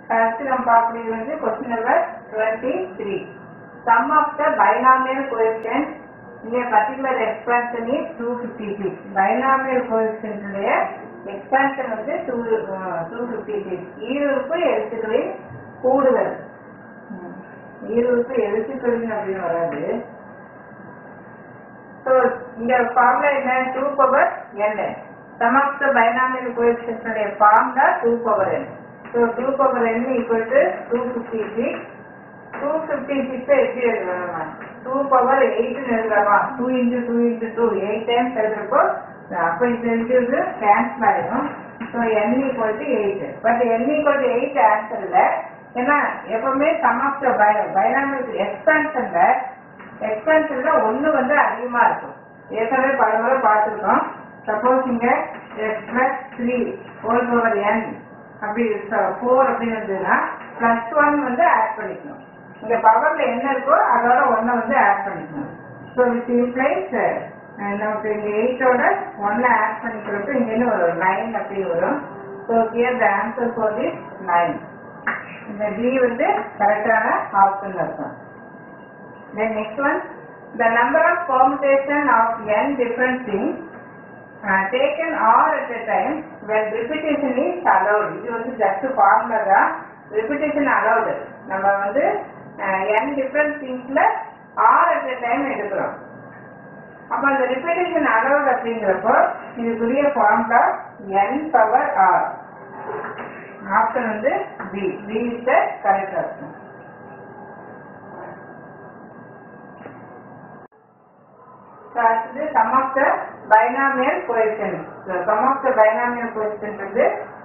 First நம்ம பார்க்கறது வந்து question number twenty three sum of the binomial coefficient இங்கே particular expansion is two fifty six binomial கோஎஃபிஷியன்ட்டுடைய expansion வந்து டூ டூ ஃபிஃப்டி சிக்ஸ் ஈருறுப்பு எழுத்துக்களின் கூடுதல் ம், ஈருறுப்பு எழுத்துக்களின் அப்படின்னு வராது ஸோ இந்த ஃபார்முலா என்ன two power n sum of the binomial கோஎஃபிஷியன்ட்னுடைய formula two power n so two power n equal to two fifty six two fifty சிக்ஸை எப்படி எழுதலாமா டூ பவர் எயிட்னு எழுதலாமா two into two into two eight times எழுதுறப்போ அப்போ இந்த எழுதுறது கேன்சல் ஆயிடும் so n equal to eight but n equal to eight answer இல்லை ஏன்னா எப்பவுமே sum of the bi binomial எக்ஸ்பென்ஷன்ல எக்ஸ்பென்ஷன்ல ஒன்று வந்து அதிகமாக இருக்கும் ஏற்கனவே பல முறை பார்த்துருக்கோம் சப்போஸ் இங்க x plus three whole power n அப்படி ஃபோர் அப்படின்னு இருந்ததுன்னா பிளஸ் ஒன் வந்து ஆட் பண்ணிக்கணும் இங்க பவர்ல என்ன இருக்கோ அதோட ஒன்னை வந்து ஆட் பண்ணிக்கணும் ஸோ வித் இம்ப்ளைஸ் நமக்கு இங்க எயிட்டோட ஒன்னை ஆட் பண்ணிக்கிறப்ப இங்க என்ன வரும் நைன் அப்படி வரும் so here the answer for this nine இந்த டி வந்து கரெக்டான ஆப்ஷன் இருக்கும் Then next one, the number of permutation of n different things uh, taken all at a time when repetition is allowed. இது வந்து just formula தான் repetition allowed. நம்ம வந்து uh, n different thingsல all at a time எடுக்கிறோம். அப்ப அந்த repetition allowed அப்படிங்கிறப்போ இதுக்குரிய formula n power r. Option வந்து B. B is the correct option. So அடுத்தது sum of the binomial coefficient. So sum of the binomial coefficient வந்து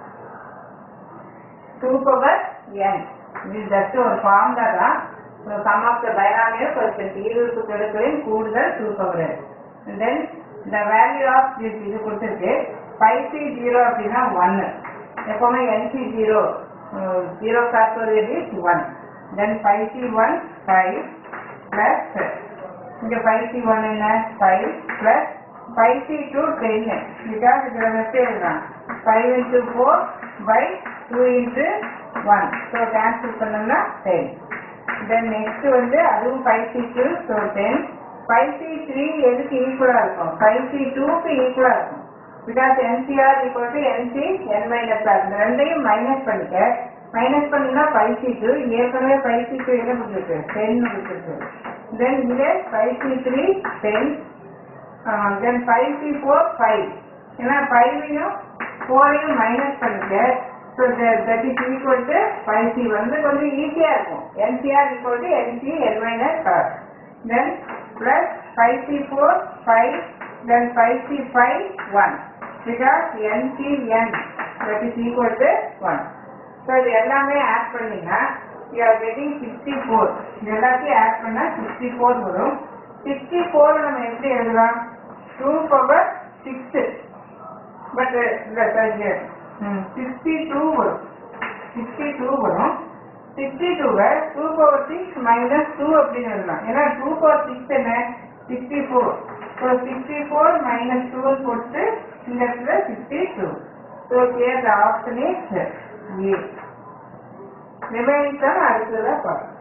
2 power n. இது just ஒரு formula தான். So sum of the binomial coefficient ஈருறுப்பு கெழுக்களின் கூடுதல் 2 power n. And then the value of this இது கொடுத்திருக்கு 5c 0 அப்படின்னா 1. எப்பவுமே nc 0 0 factorial is 1. Then 5c 1 5 plus இங்க 5c1 என்ன 5 plus 5c2 10 because இதுல வெச்சு எழுதலாம் 5 into 4 by 2 into 1 so cancel பண்ணோம்னா 10 then next வந்து அதுவும் 5c2 so 10 5c3 எதுக்கு ஈக்குவலா இருக்கும் 5c2 க்கு ஈக்குவலா இருக்கும் because NCR equal to NC n minus r இந்த ரெண்டையும் மைனஸ் பண்ணிக்க மைனஸ் பண்ணினா 5c2 ஏற்கனவே 5c2 என்ன கொடுத்துருக்கு 10 கொடுத்துருக்கு then இங்க 5c3 10 uh, then 5c4 5 ஏன்னா 5ஐயும் 4ஐயும் மைனஸ் பண்ணிக்க so that, that is equal to 5c வந்து கொஞ்சம் ஈஸியா இருக்கும் NCR equal to NC n minus r then plus 5c4 5 then 5c5 1 because NC n that is equal to 1 so இது எல்லாமே ஆட் பண்ணீங்கன்னா you are getting 64 இது எல்லாத்தையும் add பண்ணா 64 வரும் 64 நம்ம எப்படி எழுதலாம் 2 பவர் 6 பட் இல்ல சார் 62 வரும் 62 வரும் 62 வை 2 பவர் 6 மைனஸ் 2 அப்படின்னு எழுதலாம் ஏன்னா 2 பவர் 6 என்ன 64 ஸோ 64 மைனஸ் 2 போட்டு இந்த இடத்துல 62 so here the option is A remaining தான் அடுத்ததாக பார்க்கலாம்